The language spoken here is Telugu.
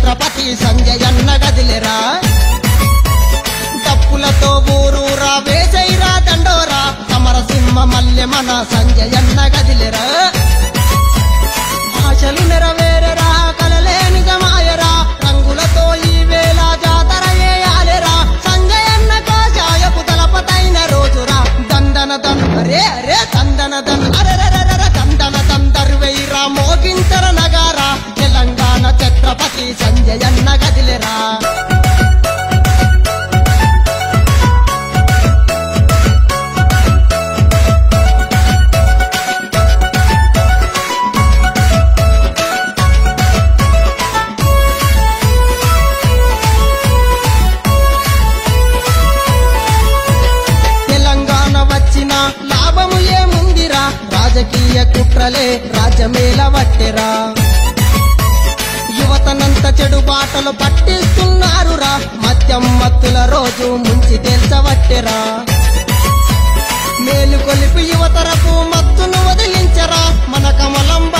ఛత్రపతి సంజయన్న గదిలేరా డప్పులతో ఊరూరా వేసైరా దండోరా సమరసింహ మల్లె మన సంజయన్న గదిలేరా ఆశలు నెరవేరరా కలలే నిజమాయరా రంగులతో ఈ వేళ జాతర ఏయాలిరా సంజయన్న కాషాయపు తలపతైన రోజురా దందన దన్ అరే అరే దందన దన్ అరెరెరెరెర దందన దందర్వైరా మోగించర నగారా తెలంగాణ ఛత్రపతి సంజయన్న గదిలేరా తెలంగాణ వచ్చిన లాభము ఏముందిరా రాజకీయ కుట్రలే రాజ్యమేల వట్టెరా యువతనంత చెడు బాటలు పట్టిస్తున్నారురా మద్యం మత్తుల రోజు ముంచి తేల్చవట్టెరా మేలు కొలిపి యువతరకు మత్తును వదిలించరా మన కమలం